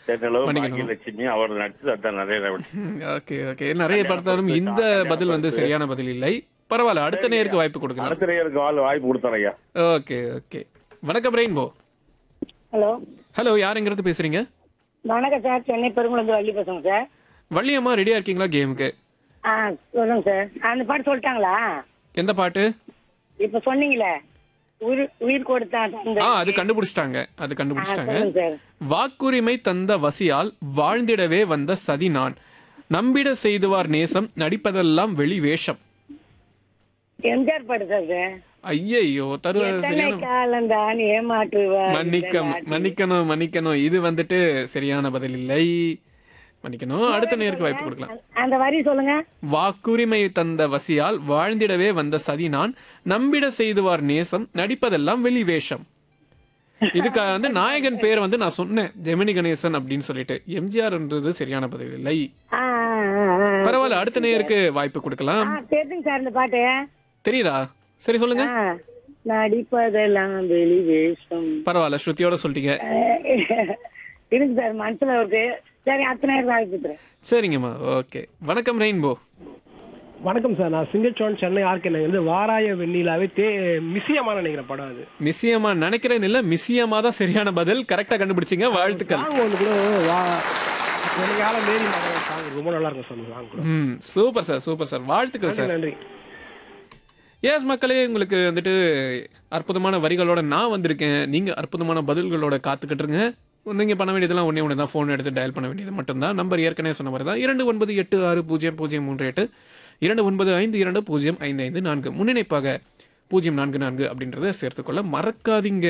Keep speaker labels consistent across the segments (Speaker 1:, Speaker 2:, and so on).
Speaker 1: தென்னளவு
Speaker 2: மன்னிக்கணும்.
Speaker 1: பாக்கியலட்சுமி அவர் நடிச்சது அதான் நிறைய
Speaker 2: ஓகே ஓகே நிறைய பார்த்தாலும் இந்த பதில் வந்து சரியான பதில் இல்லை பரவாயில்ல அடுத்த நேருக்கு வாய்ப்பு கொடுக்கலாம்
Speaker 1: அடுத்த நேருக்கு வாழ் வாய்ப்பு கொடுத்தேன் ஐயா
Speaker 2: ஓகே ஓகே வணக்கம் ரெயின்போ
Speaker 3: ஹலோ
Speaker 2: ஹலோ யாருங்கிறது பேசுறீங்க
Speaker 3: வணக்கம் சார் சென்னை பெருங்குளந்து வள்ளி பேசுங்க சார்
Speaker 2: வள்ளியம்மா ரெடியா இருக்கீங்களா கேமுக்கு
Speaker 3: ஆ சொல்லுங்க சார் அந்த பாட்டு சொல்லிட்டாங்களா
Speaker 2: எந்த பாட்டு
Speaker 3: இப்ப சொன்னீங்களே உயிர் உயிர் கொடுத்தா தந்தை
Speaker 2: ஆ அது கண்டுபிடிச்சிட்டாங்க அது
Speaker 3: ஆ,
Speaker 2: கண்டுபிடிச்சிட்டாங்க
Speaker 3: சொல்லுங்க சார்
Speaker 2: வாக்குரிமை தந்த வசியால் வாழ்ந்திடவே வந்த சதி நான் நம்பிட செய்துவார் நேசம் நடிப்பதெல்லாம் வெளி வேஷம்
Speaker 3: எம்ஜிஆர் பாட்டு சார் சார்
Speaker 2: ஐயையோ தருவ
Speaker 3: எத்தனை
Speaker 2: சரியான
Speaker 3: காலம் தான் ஏமாற்றுவார்
Speaker 2: மன்னிக்க மன்னிக்கணும் மன்னிக்கணும் இது வந்துட்டு சரியான பதில் இல்லை மன்னிக்கணும் அடுத்த நேருக்கு வாய்ப்பு கொடுக்கலாம்
Speaker 3: அந்த வரி சொல்லுங்க
Speaker 2: வாக்குரிமை தந்த வசியால் வாழ்ந்திடவே வந்த சதி நான் நம்பிட செய்துவார் நேசம் நடிப்பதெல்லாம் வெளி வேஷம் இதுக்கு வந்து நாயகன் பேர் வந்து நான் சொன்னேன் ஜெமினி கணேசன் அப்படின்னு சொல்லிட்டு எம்ஜிஆர்ன்றது சரியான பதில் இல்லை
Speaker 3: ஆ, ஆ, ஆ, ஆ.
Speaker 2: பரவாயில்ல அடுத்த நேருக்கு வாய்ப்பு கொடுக்கலாம்
Speaker 3: ஆ, தெரியுதுங்க சார் இந்த பாட்டு
Speaker 2: தெரியுதா சரி சொல்லுங்க
Speaker 3: ஆ, நடிப்பதெல்லாம் வெளி வேஷம்
Speaker 2: பரவாயில்ல ஸ்ருதியோட சொல்லிட்டீங்க
Speaker 3: இருக்கு சார் மனசுல இருக்கு சரி அத்தனை நேரம் வாய்ப்பு
Speaker 2: சரிங்கம்மா ஓகே வணக்கம் ரெயின்போ
Speaker 4: வணக்கம் சார் நான் சிங்கச்சோன் சென்னை ஆர்கே வந்து வாராய வெண்ணிலாவே தே மிசியமா நினைக்கிறேன் படம் அது
Speaker 2: மிஸ்ஸியமா நினைக்கிறேன் இல்ல மிஸ்ஸியமா தான் சரியான பதில் கரெக்டா கண்டுபிடிச்சீங்க வாழ்த்துக்கள்
Speaker 4: சாங் வந்து கூட வா எனக்கு யாரும் மேரி மகன் சாங் ரொம்ப நல்லா இருக்கும் சார் சாங் கூட
Speaker 2: ம் சூப்பர் சார் சூப்பர் சார் வாழ்த்துக்கள் சார்
Speaker 4: நன்றி
Speaker 2: எஸ் மக்களே உங்களுக்கு வந்துட்டு அற்புதமான வரிகளோட நான் வந்திருக்கேன் நீங்க அற்புதமான பதில்களோட காத்துக்கிட்டு இருங்க நீங்க பண்ண வேண்டியதெல்லாம் ஒண்ணே ஒன்று தான் ஃபோன் எடுத்து டயல் பண்ண வேண்டியது மட்டும்தான் நம்பர் ஏற்கனவே சொன்ன மாதிரி தான் இரண்டு ஒன்பது எட்டு ஆறு பூஜ்ஜியம் பூஜ்ஜியம் மூன்று எட்டு இரண்டு ஒன்பது ஐந்து இரண்டு பூஜ்ஜியம் ஐந்து ஐந்து நான்கு முன்னிணைப்பாக பூஜ்ஜியம் நான்கு நான்கு அப்படின்றத சேர்த்துக்கொள்ள மறக்காதீங்க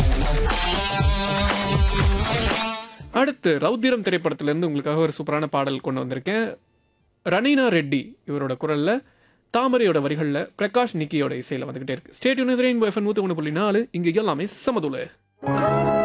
Speaker 2: அடுத்து ரௌத்திரம் திரைப்படத்திலிருந்து உங்களுக்காக ஒரு சூப்பரான பாடல் கொண்டு வந்திருக்கேன் ரனீனா ரெட்டி இவரோட குரல்ல தாமரையோட வரிகள்ல பிரகாஷ் நிக்கியோட இசையில வந்துகிட்டே இருக்கு ஸ்டேட் யூனிவர்சிட்டி எஃப்என் நூத்தி ஒன்று புள்ளி நாலு இங்க எல்லாமே சமதுல